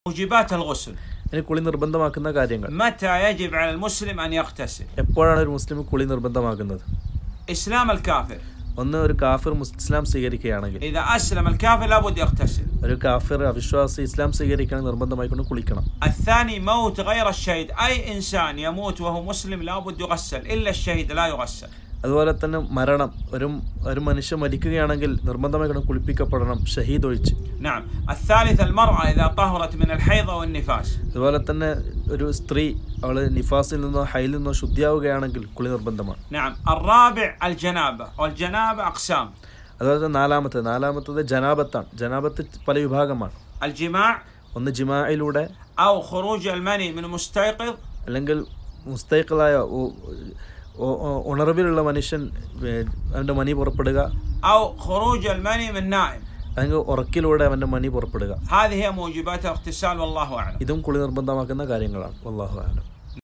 موجبات الغسل ഇനി കുളി നിർബന്ധമാക്കുന്ന കാര്യങ്ങൾ متى يجب على المسلم أن يغتسل എപ്പോഴാണ് ഒരു മുസ്ലിം കുളി നിർബന്ധമാക്കുന്നത് إسلام الكافر ഒന്ന് ഒരു കാഫിർ മുസ്- ഇസ്ലാം സ്വീകരിക്കുകയാണെങ്കിൽ إذا أسلم الكافر لابد يغتسل ഒരു കാഫിർ അവിശ്വാസി ഇസ്ലാം സ്വീകരിക്കുകയാണെങ്കിൽ നിർബന്ധമായിക്കൊണ്ട് കുളിക്കണം الثاني موت غير الشهيد أي إنسان يموت وهو مسلم لابد يغسل إلا الشهيد لا يغسل അതുപോലെ തന്നെ മരണം ഒരു ഒരു മനുഷ്യൻ മരിക്കുകയാണെങ്കിൽ നിർബന്ധമായിക്കൊണ്ട് കുളിപ്പിക്കപ്പെടണം ഷഹീദ് ഒഴിച്ച് نعم الثالث المرأة إذا طهرت من الحيض والنفاس അതുപോലെ തന്നെ ഒരു സ്ത്രീ അവൾ നിഫാസിൽ നിന്നോ ഹൈലിൽ നിന്നോ ശുദ്ധിയാവുകയാണെങ്കിൽ കുളി നിർബന്ധമാണ് نعم الرابع الجنابة والجنابة أقسام അതുപോലെ തന്നെ നാലാമത്തത് നാലാമത്തത് ജനാബത്താണ് ജനാബത്ത് പല വിഭാഗമാണ് الجماع ഒന്ന് ജിമായിലൂടെ أو خروج المني من مستيقظ അല്ലെങ്കിൽ മുസ്തൈഖലായ ഉണർവിലുള്ള മനുഷ്യൻ ഏ, അവൻ്റെ മണി പുറപ്പെടുക أو خروج المني من نائم അല്ലെങ്കിൽ ഉറക്കിലൂടെ അവൻ്റെ മണി പുറപ്പെടുക هذه هي موجبات الاغتسال والله أعلم ഇതും കുളി നിർബന്ധമാക്കുന്ന കാര്യങ്ങളാണ് വല്ലാഹു ആലം